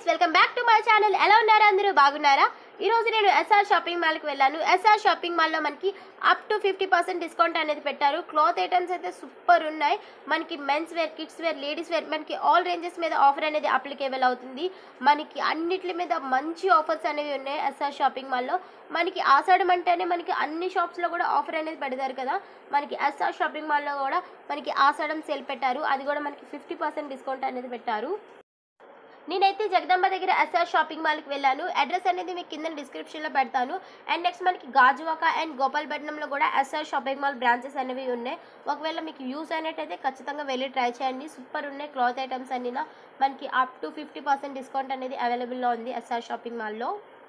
friends welcome back to my channel ఎలా ఉన్నారు అందరూ బాగున్నారా ఈ రోజు నేను ఎస్ఆర్ షాపింగ్ మాల్కి వెళ్ళాను ఎస్ఆర్ షాపింగ్ మాల్లో మనకి up to fifty percent discount అనేది పెట్టారు క్లాత్ ఐటమ్స్ అయితే సూపర్ ఉన్నాయి మనకి men's wear kids wear ladies wear మనకి ఆల్ రేంజెస్ మీద ఆఫర్ అనేది అప్లికేబుల్ అవుతుంది మనకి అన్నిటి మీద మంచి ఆఫర్స్ అనేవి ఉన్నాయి ఎస్ఆర్ షాపింగ్ మాల్లో మనకి ఆషాఢం అంటేనే మనకి అన్ని షాప్స్లో కూడా ఆఫర్ అనేది పెడతారు కదా మనకి ఎస్ఆర్ షాపింగ్ మాల్లో కూడా మనకి ఆషాఢం సేల్ పెట్టారు అది కూడా మనకి ఫిఫ్టీ పర్సెంట్ డిస్కౌంట్ అనేది పెట్టారు నేనైతే జగదంబ దగ్గర ఎస్ఆర్ షాపింగ్ మాల్కి వెళ్ళాను అడ్రస్ అనేది మీకు కింద డిస్క్రిప్షన్లో పెడతాను అండ్ నెక్స్ట్ మనకి గాజువాక అండ్ గోపాల్పట్నంలో కూడా ఎస్ఆర్ షాపింగ్ మాల్ బ్రాంచెస్ అనేవి ఉన్నాయి ఒకవేళ మీకు యూస్ అయినట్టయితే ఖచ్చితంగా వెళ్ళి ట్రై చేయండి సూపర్ ఉన్నాయి క్లాత్ ఐటమ్స్ అన్ని మనకి up to fifty percent discount అనేది అవైలబుల్లో ఉంది ఎస్ఆర్ షాపింగ్ మాల్లో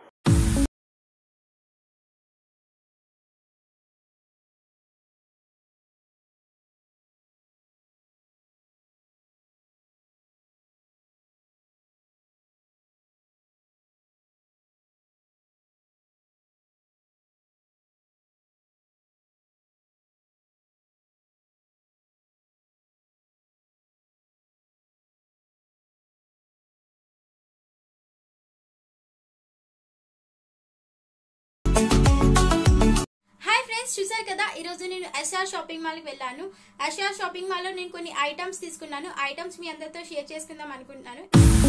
హాయ్ ఫ్రెండ్స్ చూసారు కదా ఈరోజు నేను ఎస్ఆర్ షాపింగ్ మాల్కి వెళ్ళాను ఎస్ఆర్ షాపింగ్ మాల్లో నేను కొన్ని ఐటమ్స్ తీసుకున్నాను ఐటమ్స్ మీ అందరితో షేర్ చేసుకుందాం అనుకుంటున్నాను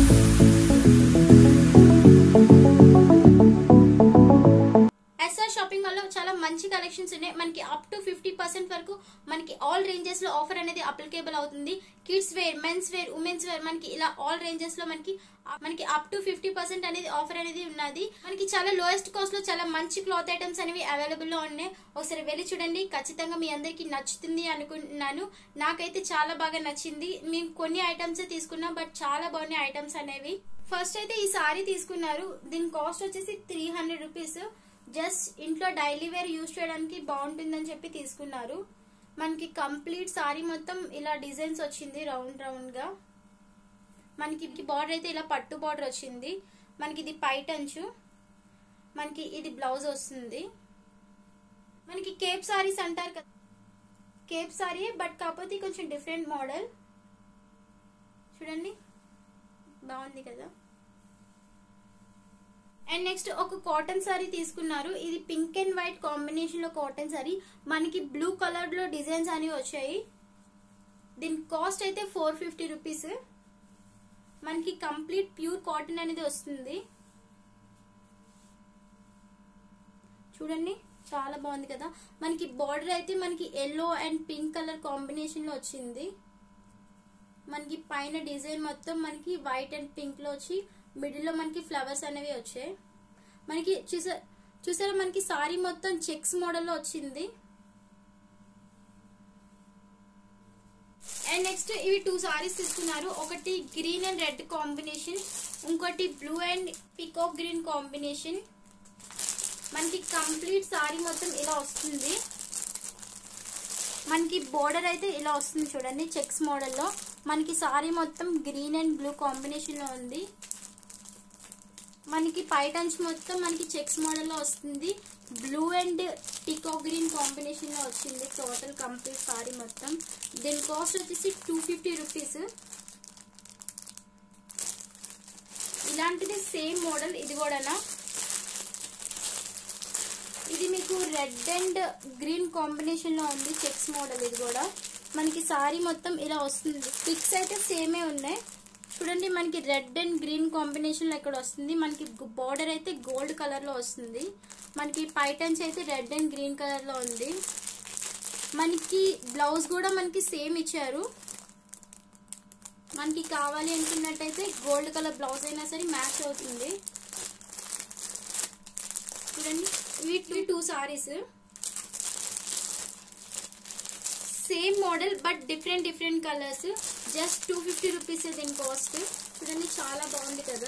ఎస్ఆర్ షాపింగ్ మాల్లో చాలా మంచి కలెక్షన్స్ ఉన్నాయి మనకి అప్ టు ఫిఫ్టీ పర్సెంట్ వరకు మనకి ఆల్ రేంజెస్ లో ఆఫర్ అనేది అప్లికేబుల్ అవుతుంది kids wear men's wear women's wear మనకి ఇలా ఆల్ రేంజెస్ లో మనకి మనకి అప్ టు ఫిఫ్టీ పర్సెంట్ అనేది ఆఫర్ అనేది ఉన్నది మనకి చాలా లోయెస్ట్ కాస్ట్ లో చాలా మంచి క్లాత్ ఐటమ్స్ అనేవి అవైలబుల్ లో ఉన్నాయి ఒకసారి వెళ్ళి చూడండి ఖచ్చితంగా మీ అందరికి నచ్చుతుంది అనుకుంటున్నాను నాకైతే చాలా బాగా నచ్చింది మేము కొన్ని ఐటమ్స్ తీసుకున్నాం బట్ చాలా బాగున్నాయి ఐటమ్స్ అనేవి ఫస్ట్ అయితే ఈ సారీ తీసుకున్నారు దీని కాస్ట్ వచ్చేసి త్రీ హండ్రెడ్ రూపీస్ జస్ట్ ఇంట్లో డైలీ వేర్ యూజ్ చేయడానికి బాగుంటుందని చెప్పి తీసుకున్నారు మనకి కంప్లీట్ సారీ మొత్తం ఇలా డిజైన్స్ వచ్చింది రౌండ్ రౌండ్ గా మనకి బార్డర్ అయితే ఇలా పట్టు బార్డర్ వచ్చింది మనకి ఇది పైటంచు మనకి ఇది బ్లౌజ్ వస్తుంది మనకి కేప్ సారీస్ అంటారు కదా కేప్ సారీ బట్ కాకపోతే కొంచెం డిఫరెంట్ మోడల్ చూడండి బాగుంది కదా అండ్ నెక్స్ట్ ఒక కాటన్ సారీ తీసుకున్నారు ఇది పింక్ అండ్ వైట్ కాంబినేషన్ లో కాటన్ సారీ మనకి బ్లూ కలర్ లో డిజైన్స్ అనేవి వచ్చాయి దీని కాస్ట్ అయితే ఫోర్ ఫిఫ్టీ రూపీస్ మనకి కంప్లీట్ ప్యూర్ కాటన్ అనేది వస్తుంది చూడండి చాలా బాగుంది కదా మనకి బార్డర్ అయితే మనకి yellow and pink colour combination లో వచ్చింది మనకి పైన డిజైన్ మొత్తం మనకి వైట్ అండ్ పింక్ లో వచ్చి మిడిల్ లో మనకి ఫ్లవర్స్ అనేవి వచ్చాయి మనకి చూసా చూసారా మనకి సారీ మొత్తం చెక్స్ మోడల్ లో వచ్చింది అండ్ నెక్స్ట్ ఇవి టూ సారీస్ తీసుకున్నారు ఒకటి గ్రీన్ అండ్ రెడ్ కాంబినేషన్ ఇంకోటి blue and peacock green combination మనకి కంప్లీట్ సారీ మొత్తం ఇలా వస్తుంది మనకి బోర్డర్ అయితే ఇలా వస్తుంది చూడండి చెక్స్ మోడల్లో మనకి సారీ మొత్తం గ్రీన్ అండ్ బ్లూ కాంబినేషన్ లో ఉంది మనకి పైటంచ్ మొత్తం మనకి చెక్స్ మోడల్ లో వస్తుంది blue and peacock green combination లో వచ్చింది టోటల్ కంప్లీట్ సారీ మొత్తం దీని కాస్ట్ వచ్చేసి టూ ఫిఫ్టీ రూపీస్ ఇలాంటిది సేమ్ మోడల్ ఇది కూడానా ఇది మీకు రెడ్ అండ్ గ్రీన్ కాంబినేషన్ లో ఉంది చెక్స్ మోడల్ ఇది కూడా మనకి సారీ మొత్తం ఇలా వస్తుంది పిక్స్ అయితే సేమే ఉన్నాయి చూడండి మనకి రెడ్ అండ్ గ్రీన్ కాంబినేషన్ లో ఇక్కడ వస్తుంది మనకి బార్డర్ అయితే గోల్డ్ కలర్ లో వస్తుంది మనకి పైటన్స్ అయితే రెడ్ అండ్ గ్రీన్ కలర్ లో ఉంది మనకి బ్లౌజ్ కూడా మనకి సేమ్ ఇచ్చారు మనకి కావాలి అనుకున్నట్టయితే గోల్డ్ కలర్ బ్లౌజ్ అయినా సరే మ్యాచ్ అవుతుంది చూడండి వీటి two saris same model but different different colours just two fifty rupees దీని కాస్ట్ చూడండి చాలా బాగుంది కదా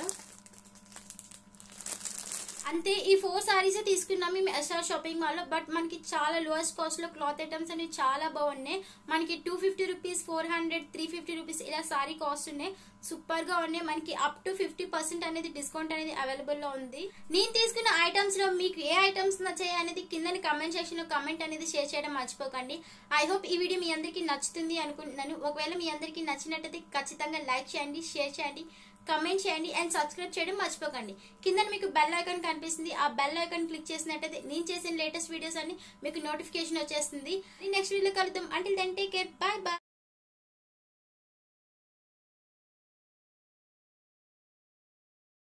అంతే ఈ ఫోర్ సారీస్ తీసుకున్నాం మేము ఎస్ఆర్ షాపింగ్ మాల్ లో బట్ మనకి చాలా లోయెస్ట్ కాస్ట్ లో క్లాత్ ఐటమ్స్ అనేవి చాలా బాగున్నాయి మనకి two fifty rupees four hundred three fifty rupees ఇలా సారీ కాస్ట్ ఉన్నాయి సూపర్ గా ఉన్నాయి మనకి అప్ టు ఫిఫ్టీ పర్సెంట్ అనేది డిస్కౌంట్ అనేది అవైలబుల్ లో ఉంది నేను తీసుకున్న ఐటమ్స్ లో మీకు ఏ ఐటమ్స్ నచ్చాయి అనేది కింద కమెంట్ సెక్షన్ లో కమెంట్ అనేది షేర్ చేయడం మర్చిపోకండి ఐ హోప్ ఈ వీడియో మీ అందరికీ నచ్చుతుంది అనుకుంటున్నాను ఒకవేళ మీ అందరికీ నచ్చినట్టయితే ఖచ్చితంగా లైక్ చేయండి షేర్ చేయండి కమెంట్ చేయండి అండ్ సబ్స్క్రైబ్ చేయడం మర్చిపోకండి కింద మీకు బెల్ ఐకాన్ కనిపిస్తుంది ఆ బెల్ ఐకాన్ క్లిక్ చేసినట్టయితే నేను చేసిన లేటెస్ట్ వీడియోస్ అన్ని మీకు నోటిఫికేషన్ వచ్చేస్తుంది నెక్స్ట్ వీడియో కలుద్దాం until then take care bye bye